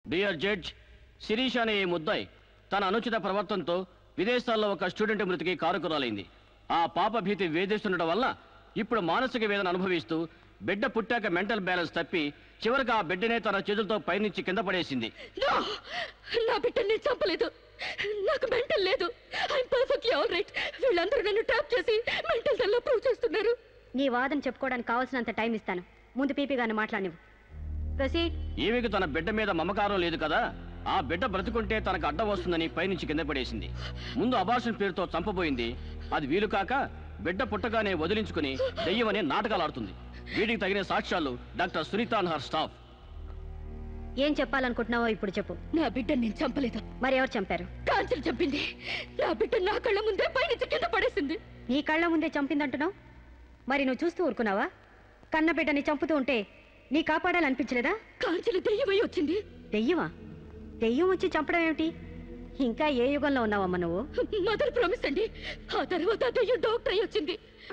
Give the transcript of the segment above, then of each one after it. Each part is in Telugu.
డియర్ జడ్జ్ శిరీష్ అనే ఈ ముద్దాయి తన అనుచిత ప్రవర్తనతో విదేశాల్లో ఒక స్టూడెంట్ మృతికి కారుకురాలైంది ఆ పాప భీతి వేధిస్తుండటం వల్ల ఇప్పుడు మానసిక వేదన అనుభవిస్తూ బిడ్డ పుట్టాక మెంటల్ బ్యాలెన్స్ తప్పి చివరికి ఆ బిడ్డనే తన చేతులతో పైనుంచి కింద పడేసింది No! నా బిడ్డని నేను చంపలేదు నాకు మెంటల్ లేదు ఐఎమ్ పర్ఫెక్ట్లీ ఆల్ రైట్ వీళ్ళందరూ నన్ను ట్రాప్ చేసి మెంటల్ దానిలో ప్రూవ్ చేస్తున్నారు నీ వాదన చెప్పుకోవడానికి కావాల్సినంత టైం ఇస్తాను ముందు పీపీ గారిని మాట్లాడినివ్వు ప్రొసీడ్ ఈమెకు తన బిడ్డ మీద మమకారం లేదు కదా ఆ బిడ్డ బ్రతుకుంటే తనకు అడ్డం వస్తుందని పైనుంచి కింద పడేసింది ముందు అబార్షన్ పేరుతో చంపబోయింది అది వీలు కాక బిడ్డ పుట్టగానే వదిలించుకుని దెయ్యమనే నాటకాలు ఆడుతుంది వీటికి తగిన సాక్ష్యాలు doctor Sunitha and her staff ఏం చెప్పాలనుకుంటున్నావో ఇప్పుడు చెప్పు నా బిడ్డని నేను చంపలేదు మరి ఎవరు చంపారు కాంచెలు చంపింది నా బిడ్డ నా కళ్ళ ముందే పైనుంచి కింద పడేసింది నీ కళ్ళ ముందే చంపిందంటున్నావు మరి నువ్వు చూస్తూ ఊరుకున్నావా కన్న బిడ్డని చంపుతూ ఉంటే నీ కాపాడాలనిపించలేదా కాంచెలు దెయ్యమై వచ్చింది దెయ్యమా దెయ్యం వచ్చి చంపడం ఏమిటి ఇంకా ఏ యుగంలో ఉన్నావమ్మా నువ్వు మదర్ ప్రామిస్ అండి ఆ తర్వాత ఆ దెయ్యం డాక్టర్ అయి వచ్చింది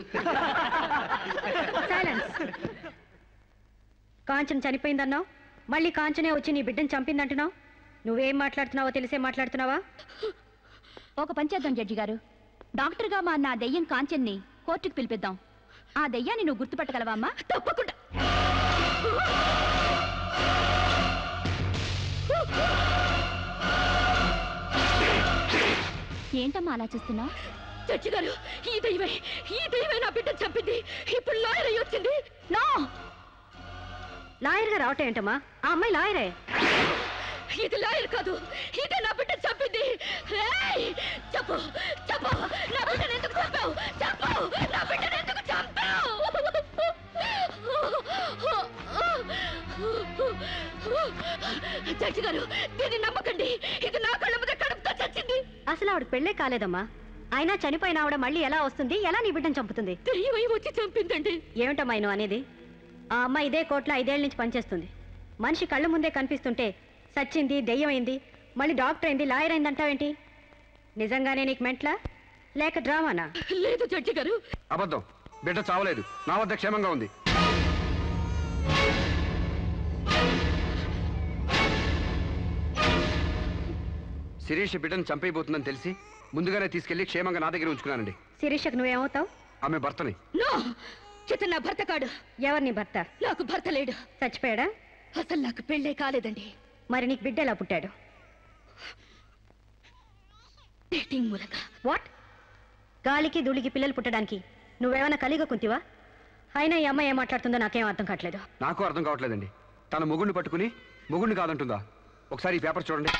సైలెన్స్ కాంచన చనిపోయిందన్నావు మళ్ళీ కాంచనే వచ్చి నీ బిడ్డను చంపిందంటున్నావు నువ్వేం మాట్లాడుతున్నావో తెలిసే మాట్లాడుతున్నావా ఒక పంచేద్దాం జడ్జి గారు డాక్టర్గా మా నా దెయ్యం కాంచెన్ని కోర్టుకు పిలిపిద్దాం ఆ దెయ్యాన్ని నువ్వు గుర్తుపట్టగలవా అమ్మా తప్పకుండా ఏంటమ్మా అలా చూస్తున్నావు చచ్చి గారు ఈ దైవే ఈ దైవే నా బిడ్డను చంపింది ఇప్పుడు లాయర్ అయి వచ్చింది నో లాయర్గా రావటం ఏంటమ్మా ఆ అమ్మాయి లాయరే ఇది లాయర్ కాదు ఇదే నా బిడ్డ చంపింది ఏయ్! చెప్పు చెప్పు నా బిడ్డను ఎందుకు చంపావు చెప్పు నా బిడ్డను ఎందుకు చంపావు చచ్చి గారు దీన్ని నమ్మకండి ఇది నా కళ్ళ మీద కడుపుతో చచ్చింది అసలు ఆవిడ పెళ్ళే కాలేదమ్మా అయినా చనిపోయిన ఆవిడ మళ్ళీ ఎలా వస్తుంది ఎలా నీ బిడ్డను చంపుతుంది దెయ్యమై వచ్చి చంపిందండి ఏమిటమ్మా నువ్వు అనేది ఆ అమ్మాయి ఇదే కోర్టులో ఐదేళ్ల నుంచి పనిచేస్తుంది మనిషి కళ్ళ ముందే కనిపిస్తుంటే సచ్చింది దెయ్యమైంది మళ్ళీ డాక్టర్ అయింది లాయర్ అయింది అంటావేంటి నిజంగానే నీకు మెంట్లా లేక డ్రామానా లేదు జడ్జి గారు అబద్ధం బిడ్డ చావలేదు నా వద్ద క్షేమంగా ఉంది శిరీష్ బిడ్డను చంపైపోతుందని తెలిసి ముందుగానే తీసుకెళ్లి క్షేమంగా నా దగ్గర ఉంచుకున్నానండి శిరీషకు నువ్వేమవుతావు ఆమె భర్తని నో చిత్త నా భర్త కాడు ఎవరు నీ భర్త నాకు భర్త లేడు చచ్చిపోయాడా అసలు నాకు పెళ్ళే కాలేదండి మరి నీకు బిడ్డ ఎలా పుట్టాడు డేటింగ్ మూలంగా వాట్ గాలికి ధూళికి పిల్లలు పుట్టడానికి నువ్వేమైనా కలిగ కుంతివా అయినా ఈ అమ్మాయి ఏం మాట్లాడుతుందో నాకేం అర్థం కావట్లేదు నాకు అర్థం కావట్లేదండి తన మొగుడిని పట్టుకుని మొగుడిని కాదంటుందా ఒకసారి ఈ పేపర్ చూడండి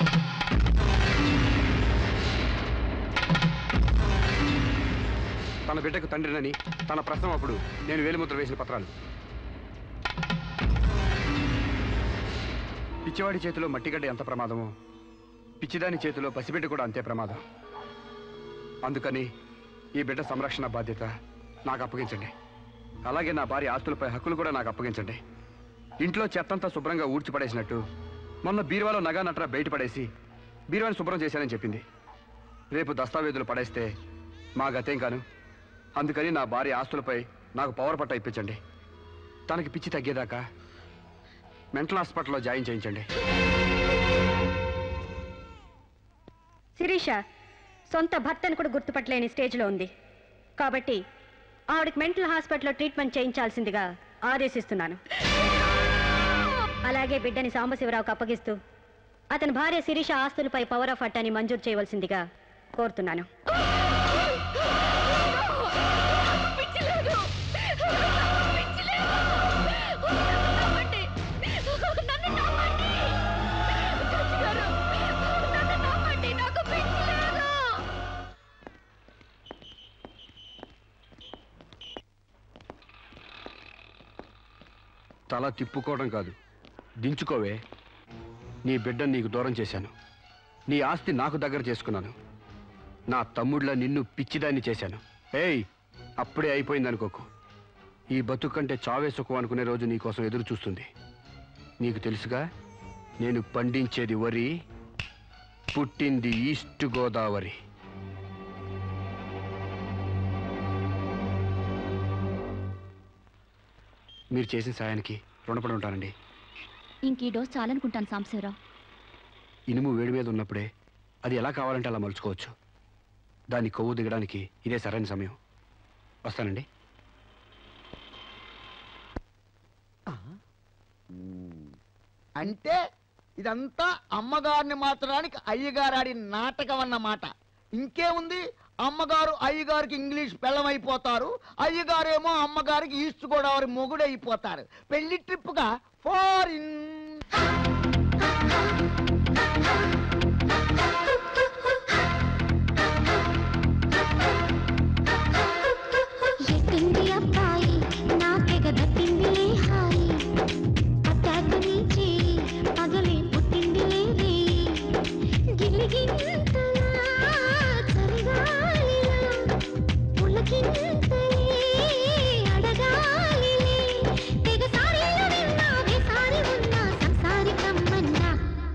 తన బిడ్డకు తండ్రినని తన ప్రశ్న అప్పుడు నేను వేలిముద్ర వేసిన పత్రాలు పిచ్చివాడి చేతిలో మట్టిగడ్డ ఎంత ప్రమాదమో పిచ్చిదాని చేతిలో పసిబిడ్డ కూడా అంతే ప్రమాదం అందుకని ఈ బిడ్డ సంరక్షణ బాధ్యత నాకు అప్పగించండి అలాగే నా భార్య ఆస్తులపై హక్కులు కూడా నాకు అప్పగించండి ఇంట్లో చెత్తంతా శుభ్రంగా ఊడ్చిపడేసినట్టు మొన్న బీరువాలో నగా నట్రా బయట పడేసి బీరువాని శుభ్రం చేశానని చెప్పింది రేపు దస్తావేజులు పడేస్తే మా గతేం కాను అందుకని నా భార్య ఆస్తులపై నాకు పవర్ పట్ట ఇప్పించండి తనకి పిచ్చి తగ్గేదాకా మెంటల్ హాస్పిటల్లో జాయిన్ చేయించండి శిరీష సొంత భర్తను కూడా గుర్తుపట్టలేని స్టేజ్లో ఉంది కాబట్టి ఆవిడకి మెంటల్ హాస్పిటల్లో ట్రీట్మెంట్ చేయించాల్సిందిగా ఆదేశిస్తున్నాను అలాగే బిడ్డని సాంబశివరావుకు అప్పగిస్తూ అతని భార్య శిరీష ఆస్తులపై పవర్ ఆఫ్ అట్టాని మంజూరు చేయవలసిందిగా కోరుతున్నాను పిచ్చి లేదు పిచ్చి లేదు నమ్మండి నన్ను నమ్మండి జడ్జి గారు నన్ను నమ్మండి నాకు పిచ్చి లేదు తల తిప్పుకోవడం కాదు దించుకోవే నీ బిడ్డను నీకు దూరం చేశాను నీ ఆస్తి నాకు దగ్గర చేసుకున్నాను నా తమ్ముడిలా నిన్ను పిచ్చిదాన్ని చేశాను ఏయ్ అప్పుడే అయిపోయింది అనుకోకు ఈ బతుకు కంటే చావే సుఖం అనుకునే రోజు నీకోసం ఎదురు చూస్తుంది నీకు తెలుసుగా నేను పండించేది వరి పుట్టింది ఈస్ట్ గోదావరి మీరు చేసిన సాయానికి రుణపడి ఉంటానండి ఇంక ఈ డోస్ చాలనుకుంటాను సాంబశివరావు ఇనుము వేడి మీద ఉన్నప్పుడే అది ఎలా కావాలంటే అలా మలుచుకోవచ్చు దాని కొవ్వు దిగడానికి ఇదే సరైన సమయం వస్తానండి అంటే ఇదంతా అమ్మగారిని మాత్రానికి అయ్యగారు ఆడిన నాటకం అన్నమాట ఇంకేముంది అమ్మగారు అయ్యగారికి ఇంగ్లీష్ పెళ్ళమైపోతారు అయ్యగారేమో అమ్మగారికి ఈస్ట్ గోదావరి మొగుడైపోతారు పెళ్లి ట్రిప్గా ఫారిన్ ఎట్టింది అబ్బాయి నాకెగ దట్టిందిలే హాయి అట్టాకు నుంచి పగలే పుట్టిందిలే రేయి గిలిగింతలా చలిగాలిలా పులకింతలే అడగాలిలే తెగ సారీలు విన్నావే సారి ఉన్నా సంసారి కమ్మన్నా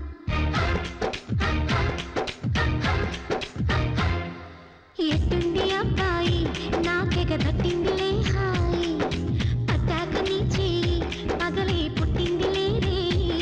ఎట్టుంది అబ్బాయి నాకెగ దట్టిందిలే హాయి పట్టాక నీ చేయి పగలే పుట్టిందిలే రే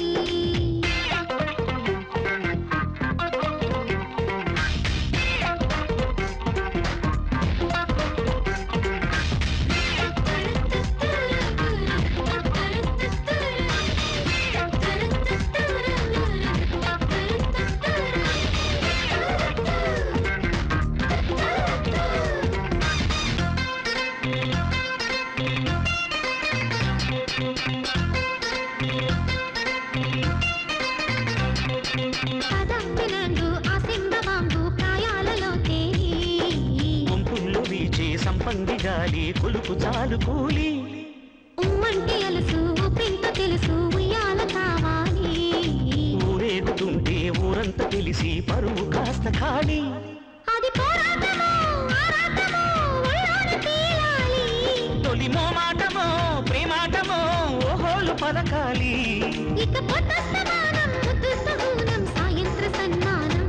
పదమ్మినందు ఆ సింహవాంగు ప్రాయాలలో తేరి గుంపుల్లో వీచే సంపంగి గాలి కొలుపు చాలు కూలి ఉమ్మంటి అలసు ఊపింత తెలుసు ఉయ్యాల కావాలి ఊరేగుతుంటే ఊరంతా తెలిసి పరువు కాస్త ఖాళీ అది పోరాటమో ఆరాటమో ఒళ్ళోన తేలాలి తొలి మోమాటమో ప్రేమాటమో ఓహోలు పలకాలి ఇక పొద్దస్తమానం ముద్దు సహూనం సాయంత్ర సన్మానం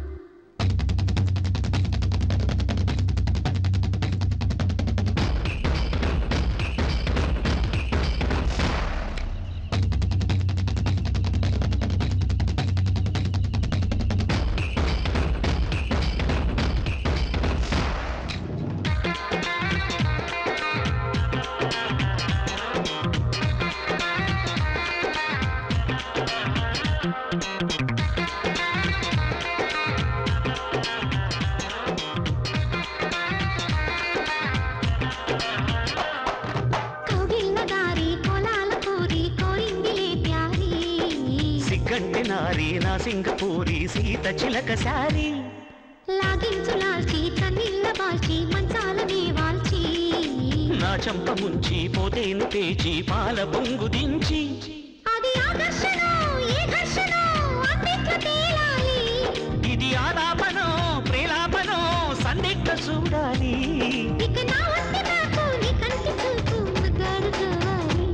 కౌగిళ్ళ దారి పొలాల పూరి కోరిందిలే ప్యారీ సిగ్గంటి నారి నా సింగపూరి సీత చిలక శారీ లాగించు లాల్చి కన్నీళ్ళ బాల్చి మంచాలనే వాల్చి నా చంప ముంచి పోతేను పేచి పాల పొంగు దించి అది ఆకర్షణ ఏ ఘర్షణ అన్నిట్లో తేలాలి ఇది ఆలాపనో ప్రేలాపనో సందిగ్ధ చూడాలి ఇక నా వస్తే నాకు నీ కంటి చూపు ముద్దాడు కావాలి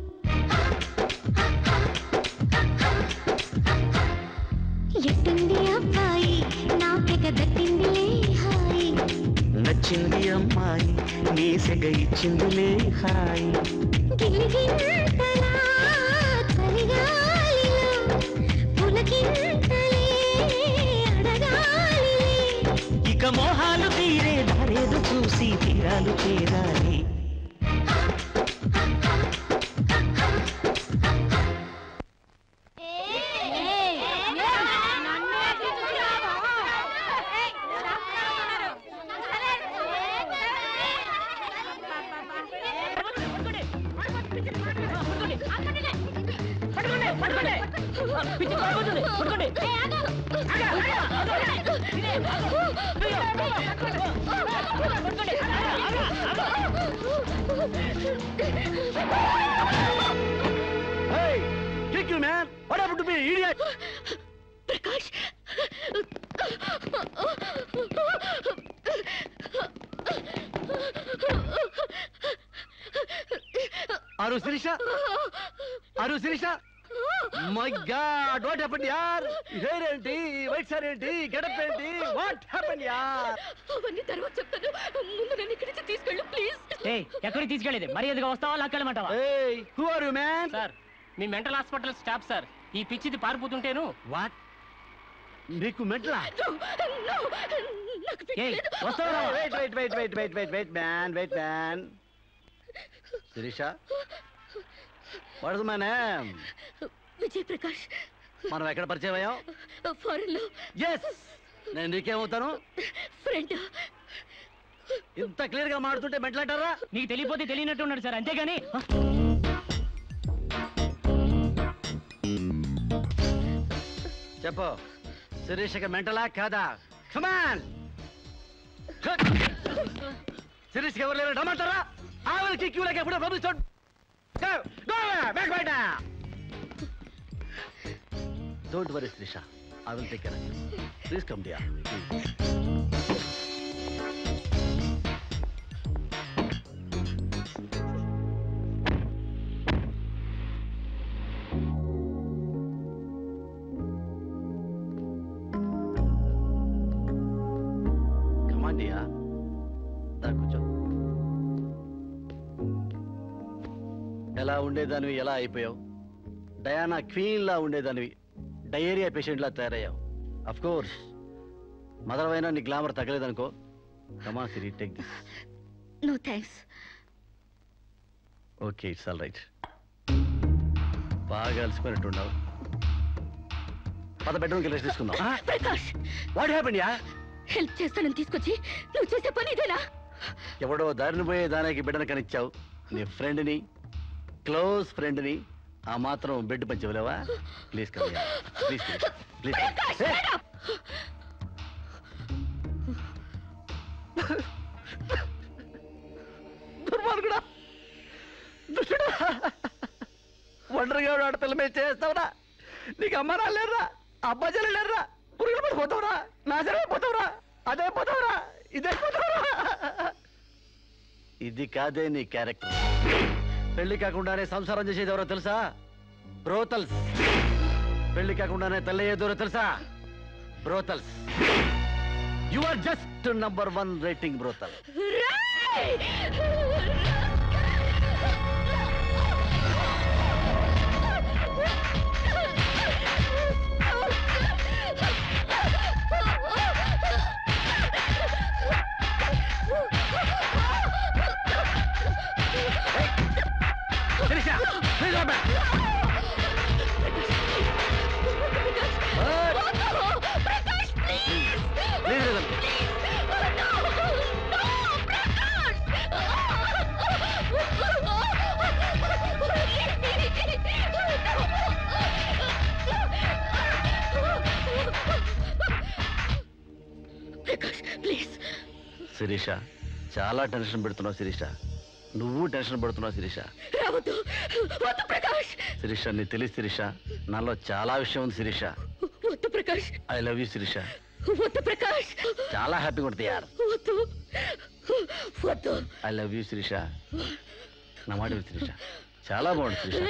ఎట్టుంది అబ్బాయి నా పెగ దట్టిందిలే హాయి నచ్చింది అమ్మాయి నీ సెగ ఇచ్చిందిలే హాయ్ గిలిగింతలా చలిగాలిలో పులకింతలే అడగాలిలే ఇక మోహాలు తీరే దారేదు చూసి తీరాలు చేరాలి ప్రకాష్ అరు శిరీష అరు Sirisha my god what happened యార్ హెయిర్ ఏంటి వైట్ సార్ ఏంటి గెటప్ ఏంటి వాట్ హ్యాపెండ్ యార్ అవన్నీ తర్వాత చెప్తాను ముందు నన్ను ఇక్కడి నుంచి తీసుకెళ్ళు ప్లీజ్ ఎక్కడికి తీసుకెళ్ళేది మర్యాదగా వస్తావా లాక్కెళ్ళమంటావా ఏయ్ who are you man sir మీ మెంటల్ హాస్పిటల్ స్టాఫ్ సార్ ఈ పిచ్చిది పారిపోతుంటేను వాట్ నీకు మెట్లా నాకు ఏయ్, తెలియదు. వస్తావా? Wait wait wait wait wait wait wait man wait man Sirisha what's my name Vijay Prakash మనం ఎక్కడ పరిచయం అయ్యాం ఫారెన్ లో ఎస్ నేను నీకేమవుతాను ఫ్రెండ్ ఇంత క్లియర్ గా మాడుతుంటే మెట్లాంటారా నీకు తెలియపోతే తెలియనట్టు ఉన్నాడు సార్ అంతేగాని చెప్పు శిరీషకి మెంటలా కాదా కమాన్ శిరీష్కి ఎవరు లేరు రమ్మంటారా ఆవిడకి క్యూలకి ఎప్పుడో పంపిస్తాడు don't worry Srisha I will take care please come dear come on dear దా కూర్చో ఎలా ఉండేదానివి ఎలా అయిపోయావు డయానా క్వీన్ లా ఉండేదానివి డయేరియా పేషెంట్ లా తయారయ్యావు అఫ్ కోర్స్ మదర్ అయినా నీ గ్లామర్ తగ్గలేదనుకో come Siri take this no thanks okay it's all right బాగా అలసిపోయినట్టున్నావు పద బెడ్రూమ్కి రెస్ట్ తీసుకుందాం ప్రకాష్ వాట్ హ్యాపెన్ యా హెల్ప్ చేస్తానని తీసుకొచ్చి నువ్వు చేసే పని ఇదేనా ఎవడో దారిని పోయే దానికి బిడ్డను కనిచ్చావు నీ ఫ్రెండ్ని క్లోజ్ ఫ్రెండ్ని ఆ మాత్రం బెడ్ పంచవలేవా ప్లీజ్ కమ్ ప్లీజ్ ప్లీజ్ దుర్మార్గుడా దుష్టుడా ఒంటరిగా ఆడపిల్ల మీద చేస్తావురా నీకు అమ్మ లేరురా అబ్బా చెల్లి లేరురా పురుగులు పడిపోతావురా నాశనం అయిపోతావురా అదే పోతావురా ఇదే పోతావురా ఇది కాదే నీ క్యారెక్టర్ పెళ్లి కాకుండానే సంసారం చేసేది ఎవరో తెలుసా బ్రోతల్స్ పెళ్లి కాకుండానే తల్లి ఏదోరో తెలుసా brothels you are just number one rating brothel Sirisha please open please reason Prakash please Sirisha చాలా టెన్షన్ పెడుతున్నావు శిరీష నువ్వు టెన్షన్ పడుతున్నావు శిరీష రావద్దు వద్దు ప్రకాష్ శిరీష నీ తెలిసి శిరీష నాలో చాలా విషయం ఉంది శిరీష వద్దు Prakash I love you Sirisha వద్దు ప్రకాష్ చాలా హ్యాపీగా ఉంటుంది యార్ వద్దు వద్దు ఐ లవ్ యూ శిరీష నా మాట విను శిరీష చాలా బాగుంది శిరీష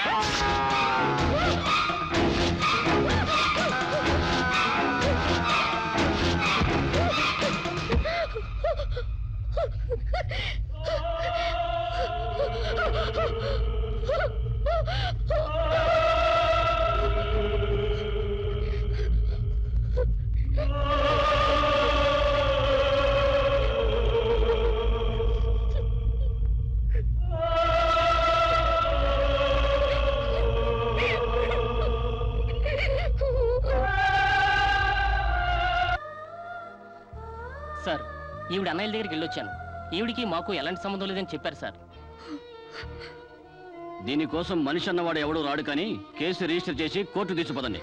సార్ ఈవిడ అన్నయ్యల దగ్గరికి వెళ్ళొచ్చాను ఈవిడికి మాకు ఎలాంటి సంబంధం లేదని చెప్పారు సార్ దీనికోసం మనిషి అన్నవాడు ఎవడూ రాడు కానీ కేసు రిజిస్టర్ చేసి కోర్టు తీసుకుపోదండి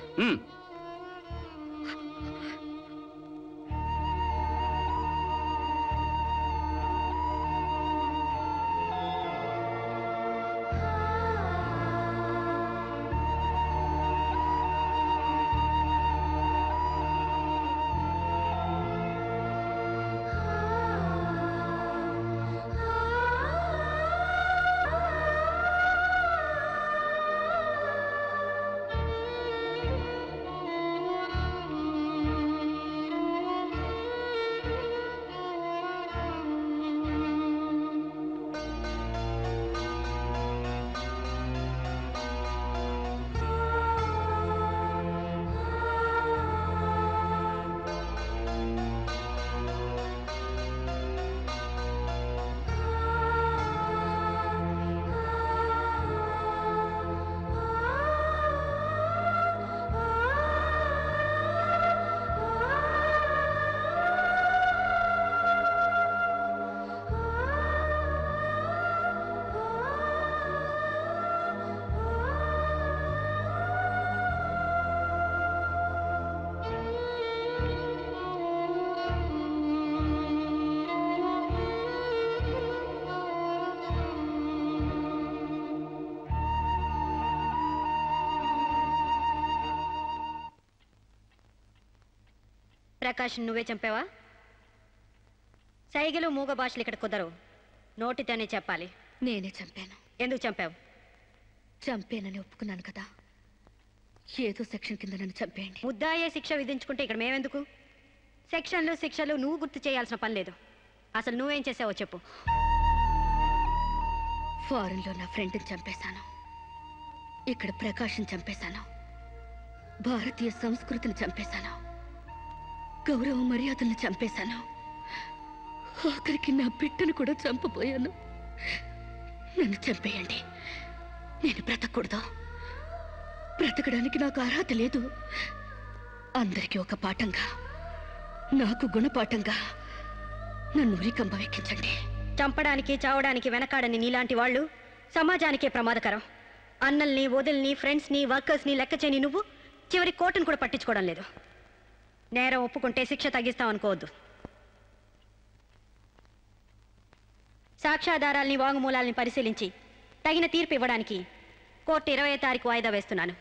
ప్రకాష్ నువ్వే చంపావా సైగలు మూగ భాషలు ఇక్కడ కుదరవు నోటితోనే చెప్పాలి నేనే చంపాను ఎందుకు చంపావు చంపేనని ఒప్పుకున్నాను కదా ఏదో సెక్షన్ కింద నన్ను చంపేయండి ముద్దాయే శిక్ష విధించుకుంటే ఇక్కడ మేమెందుకు సెక్షన్లు శిక్షలు నువ్వు గుర్తు చేయాల్సిన పని లేదు అసలు నువ్వేం చేసావో చెప్పు ఫారెన్లో నా ఫ్రెండ్ని చంపేశాను ఇక్కడ ప్రకాశం చంపేశాను భారతీయ సంస్కృతిని చంపేశాను గౌరవ మర్యాదల్ని చంపేశాను ఆఖరికి నా బిడ్డను కూడా చంపబోయాను నన్ను చంపేయండి నేను బ్రతకూడదు బ్రతకడానికి నాకు అర్హత లేదు అందరికీ ఒక పాఠంగా నాకు గుణపాఠంగా నన్ను ఉరికంబ ఎక్కించండి చంపడానికి చావడానికి వెనకాడని నీలాంటి వాళ్ళు సమాజానికే ప్రమాదకరం అన్నల్ని వదిల్ని ఫ్రెండ్స్ని వర్కర్స్ని లెక్క చేయని నువ్వు చివరి కోర్టును కూడా పట్టించుకోవడం లేదు నేరం ఒప్పుకుంటే శిక్ష తగ్గిస్తాం అనుకోవద్దు సాక్ష్యాధారాల్ని వాంగ్మూలాల్ని పరిశీలించి తగిన తీర్పు ఇవ్వడానికి కోర్టు ఇరవై తారీఖు వాయిదా వేస్తున్నాను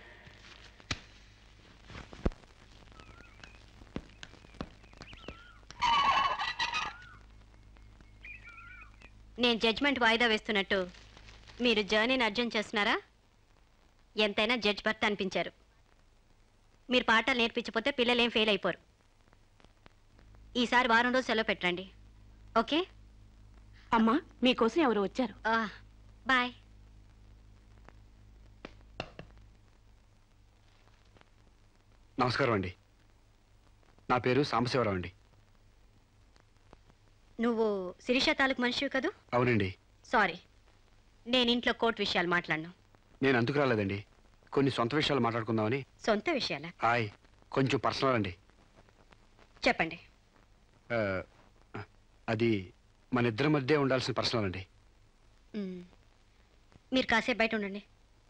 నేను జడ్జ్మెంట్ వాయిదా వేస్తున్నట్టు మీరు జర్నీని అర్జెంట్ చేస్తున్నారా ఎంతైనా జడ్జ్ భర్త అనిపించారు మీరు పాఠాలు నేర్పించకపోతే పిల్లలేం ఫెయిల్ అయిపోరు ఈసారి వారం రోజు సెలవు పెట్టండి ఓకే అమ్మా మీకోసం ఎవరు వచ్చారు బాయ్ నమస్కారం అండి నా పేరు సాంబశివరావు అండి నువ్వు శిరీష తాలూకు మనిషివి కదూ అవునండి సారీ నేను ఇంట్లో కోర్టు విషయాలు మాట్లాడను నేను అందుకు రాలేదండి కొన్ని సొంత విషయాలు మాట్లాడుకుందామని సొంత విషయాలా హాయ్ కొంచెం పర్సనల్ అండి చెప్పండి ఆ, అది మన ఇద్దరి మధ్య ఉండాల్సిన పర్సనల్ అండి మ్. మీరు కాసేపు బయట ఉండండి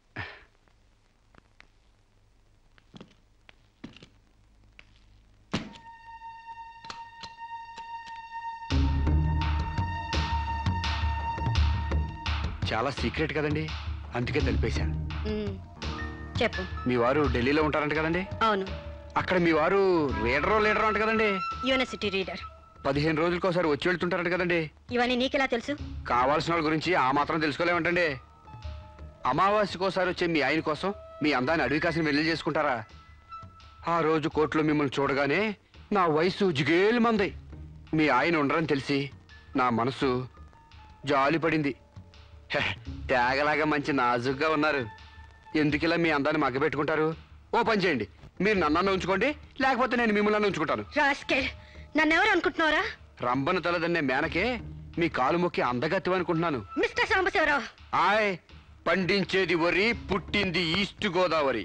చాలా సీక్రెట్ కదండి అందుకే తెలిపేశా మ్. చెప్పు మీ వారు ఢిల్లీలో ఉంటారంట కదండి అవును అక్కడ మీ వారు రీడరో లీడరో అంట కదండి యూనివర్సిటీ రీడర్ పదిహేను రోజులకోసారి వచ్చి వెళ్తుంటారంట కదండి ఇవన్నీ నీకెలా తెలుసు కావాల్సిన వాళ్ళ గురించి ఆ మాత్రం తెలుసుకోలేమంటండి అమావాస్యకోసారి వచ్చే మీ ఆయన కోసం మీ అందాన్ని అడవి కాసిన వెళ్ళి చేసుకుంటారా ఆ రోజు కోర్టులో మిమ్మల్ని చూడగానే నా వయసు జిగేలు మంది మీ ఆయన ఉండరని తెలిసి నా మనసు జాలి పడింది హె, తేగలాగా మంచి నాజుగ్గా ఉన్నారు ఎందుకు ఇలా మీ అందాన్ని మగ్గబెట్టుకుంటారు ఓ పని చేయండి మీరు నన్నన్న ఉంచుకోండి లేకపోతే నేను మిమ్మల్ని ఉంచుకుంటాను రాస్కెల్ నన్నెవరు అనుకుంటున్నారా రంబను తలదన్నే మేనకే మీ కాలు మొక్కి అందగత్తి అనుకుంటున్నాను మిస్టర్ సాంబశివరావు ఆయ్ పండించేది వరి పుట్టింది ఈస్ట్ గోదావరి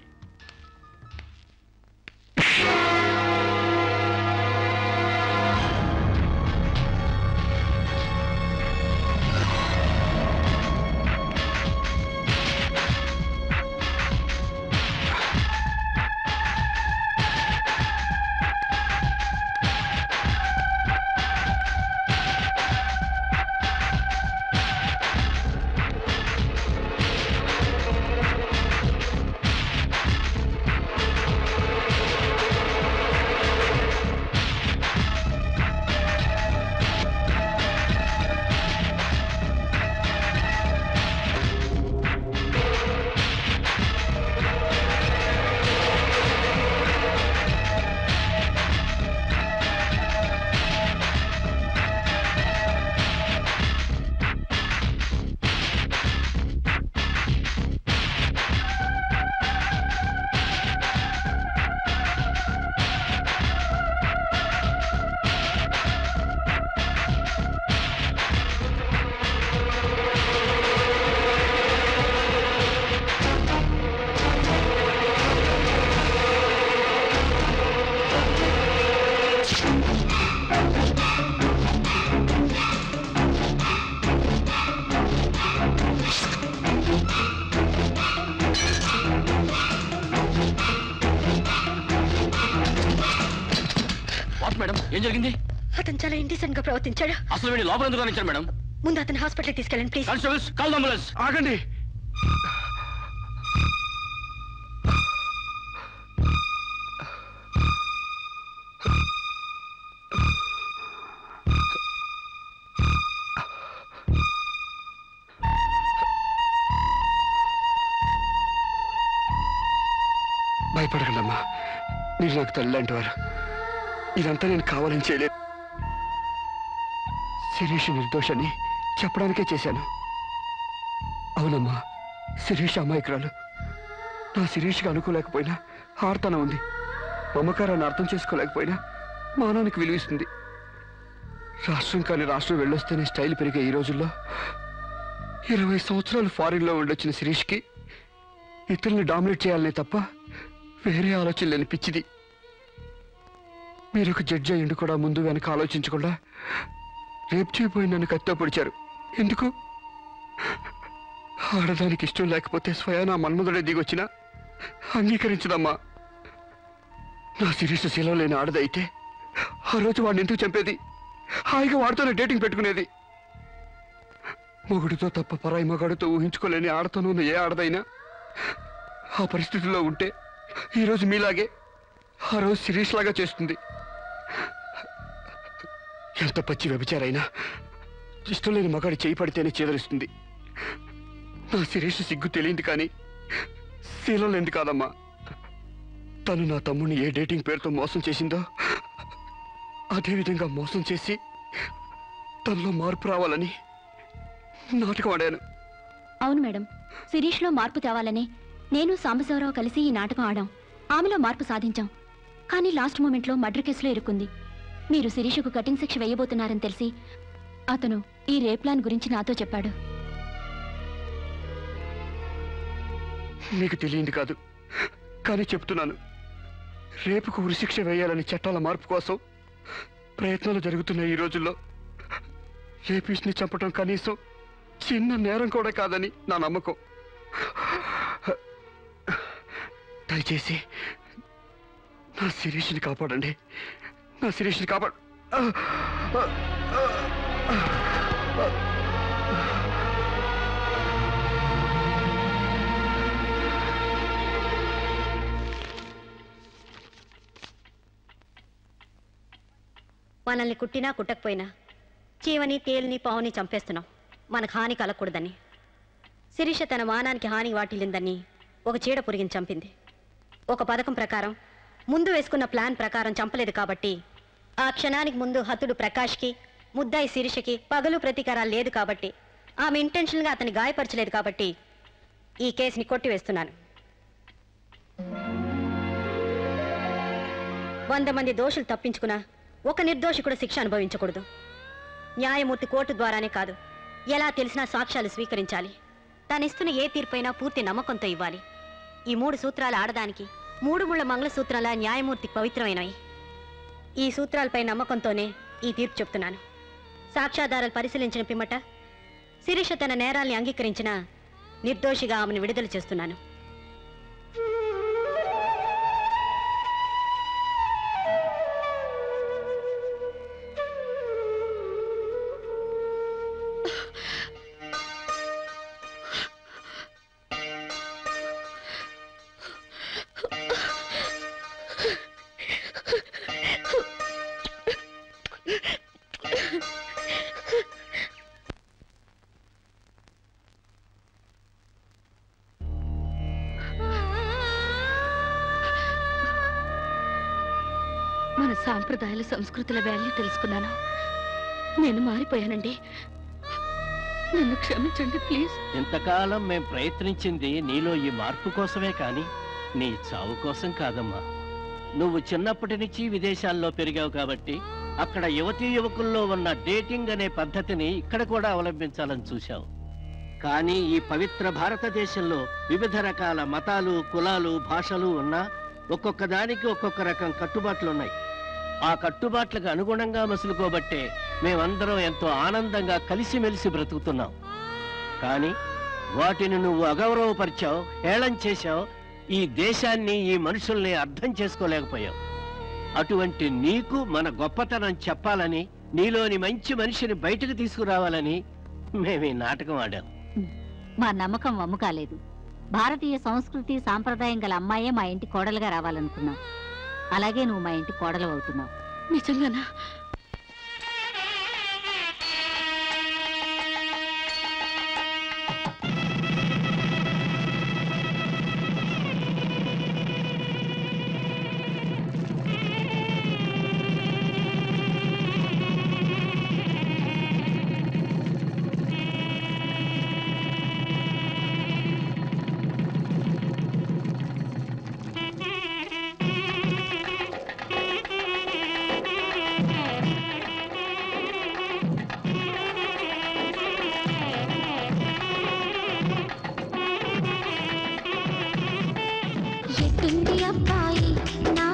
వాట్ మేడం ఏం జరిగింది అతను చాలా ఇండిసెంట్ గా ప్రవర్తించాడు అసలు వీడి లోపల ఎందుకు రానిచ్చారు మేడం ముందు అతను హాస్పిటల్కి తీసుకెళ్ళండి ప్లీజ్ కానిస్టేబుల్స్ కాల్ అంబులెన్స్ ఆగండి మీరు నాకు తల్లి లాంటి వారు ఇదంతా నేను కావాలని చేయలేదు శిరీష్ నిర్దోషని చెప్పడానికే చేశాను అవునమ్మా శిరీష్ అమాయకురాలు నా శిరీష్కి అనుకోలేకపోయినా ఆర్తన ఉంది మమకారాన్ని అర్థం చేసుకోలేకపోయినా మానానికి విలువిస్తుంది రాష్ట్రం కానీ రాష్ట్రం వెళ్ళొస్తేనే స్టైల్ పెరిగే ఈ రోజుల్లో ఇరవై సంవత్సరాలు ఫారిన్లో ఉండొచ్చిన శిరీష్కి ఇతరుల్ని డామినేట్ చేయాలనే తప్ప వేరే ఆలోచన లేని పిచ్చిది మీరు ఒక జడ్జి అయ్యిండు కూడా ముందు వెనక ఆలోచించకుండా రేపు చేయబోయి నన్ను కత్తితో పొడిచారు ఎందుకు ఆడదానికి ఇష్టం లేకపోతే స్వయాన మన్మధుడే దిగొచ్చినా అంగీకరించదమ్మా నా సిరీస్ శీలం లేని ఆడదైతే ఆ రోజు వాడిని ఎందుకు చంపేది హాయిగా వాడితోనే డేటింగ్ పెట్టుకునేది మొగుడితో తప్ప పరాయి మగాడితో ఊహించుకోలేని ఆడతోనూ ఉన్న ఏ ఆడదైనా ఆ పరిస్థితిలో ఉంటే ఈరోజు మీలాగే ఆ రోజు శిరీష్ లాగా చేస్తుంది ఎంత పచ్చి వ్యభిచారైనా ఇష్టం లేని మగాడి చేయి పడితేనే చేదరిస్తుంది నా శిరీష్ సిగ్గు తెలియంది కానీ శీలం లేనిది కాదమ్మా తను నా తమ్ముడిని ఏ డేటింగ్ పేరుతో మోసం చేసిందో అదే విధంగా మోసం చేసి తనలో మార్పు రావాలని నాటకం ఆడాను అవును మేడం శిరీష్లో మార్పు తేవాలని నేను సాంబశివరావు కలిసి ఈ నాటకం ఆడాం ఆమెలో మార్పు సాధించాం కానీ లాస్ట్ మూమెంట్లో మర్డర్ కేసులో ఇరుక్కుంది మీరు శిరీషకు కటింగ్ శిక్ష వేయబోతున్నారని తెలిసి అతను ఈ రేప్ ప్లాన్ గురించి నాతో చెప్పాడు మీకు తెలియంది కాదు కానీ చెప్తున్నాను రేపుకు ఉరిశిక్ష వేయాలని చట్టాల మార్పు కోసం ప్రయత్నాలు జరుగుతున్న ఈ రోజుల్లో రేపిస్ని చంపటం కనీసం చిన్న నేరం కూడా కాదని నా నమ్మకం దయచేసి నా శిరీష్ని కాపాడండి నా శిరీష్ని కాపాడు మనల్ని కుట్టినా కుట్టకపోయినా చీవని తేలిని పావుని చంపేస్తున్నాం మనకు హాని కలగకూడదని శిరీష తన మానానికి హాని వాటిల్లిందని ఒక చీడ పురిగిని చంపింది ఒక పథకం ప్రకారం ముందు వేసుకున్న ప్లాన్ ప్రకారం చంపలేదు కాబట్టి ఆ క్షణానికి ముందు హతుడు ప్రకాష్కి ముద్దాయి శిరీషకి పగలు ప్రతీకారాలు లేదు కాబట్టి ఆమె ఇంటెన్షన్గా అతన్ని గాయపరచలేదు కాబట్టి ఈ కేసుని కొట్టివేస్తున్నాను వంద మంది దోషులు తప్పించుకున్నా ఒక నిర్దోషి కూడా శిక్ష అనుభవించకూడదు న్యాయమూర్తి కోర్టు ద్వారానే కాదు ఎలా తెలిసినా సాక్ష్యాలు స్వీకరించాలి తానిస్తున్న ఏ తీర్పైనా పూర్తి నమ్మకంతో ఇవ్వాలి ఈ మూడు సూత్రాలు ఆడదానికి మూడు ముళ్ళ మంగళసూత్రాల న్యాయమూర్తి పవిత్రమైనవి ఈ సూత్రాలపై నమ్మకంతోనే ఈ తీర్పు చెప్తున్నాను సాక్ష్యాధారాలు పరిశీలించిన పిమ్మట శిరీష తన నేరాల్ని అంగీకరించిన నిర్దోషిగా ఆమెను విడుదల చేస్తున్నాను మన సాంప్రదాయాల సంస్కృతుల వాల్యూ తెలుసుకున్నాను నేను మారిపోయానండి నన్ను క్షమించండి ప్లీజ్ ఇంతకాలం మేం ప్రయత్నించింది నీలో ఈ మార్పు కోసమే కాని నీ చావు కోసం కాదమ్మా నువ్వు చిన్నప్పటి నుంచి విదేశాల్లో పెరిగావు కాబట్టి అక్కడ యువతీ యువకుల్లో ఉన్న డేటింగ్ అనే పద్ధతిని ఇక్కడ కూడా అవలంబించాలని చూశావు కానీ ఈ పవిత్ర భారతదేశంలో వివిధ రకాల మతాలు కులాలు భాషలు ఉన్నా ఒక్కొక్క దానికి ఒక్కొక్క రకం కట్టుబాట్లు ఉన్నాయి ఆ కట్టుబాట్లకు అనుగుణంగా మసులుకోబట్టే మేమందరం ఎంతో ఆనందంగా కలిసిమెలిసి బ్రతుకుతున్నాం కానీ వాటిని నువ్వు అగౌరవపరిచావు హేళన చేశావు ఈ దేశాన్ని ఈ మనుషుల్ని అర్థం చేసుకోలేకపోయావు అటువంటి నీకు మన గొప్పతనం చెప్పాలని నీలోని మంచి మనిషిని బయటకు తీసుకురావాలని మేము ఈ నాటకం ఆడాం మా నమ్మకం వమ్ము కాలేదు భారతీయ సంస్కృతి సాంప్రదాయం గల అమ్మాయే మా ఇంటి కోడలుగా రావాలనుకున్నాం అలాగే నువ్వు మా ఇంటి కోడలు అవుతున్నావు నిజంగానా ఉంటుంది అబ్బాయి నా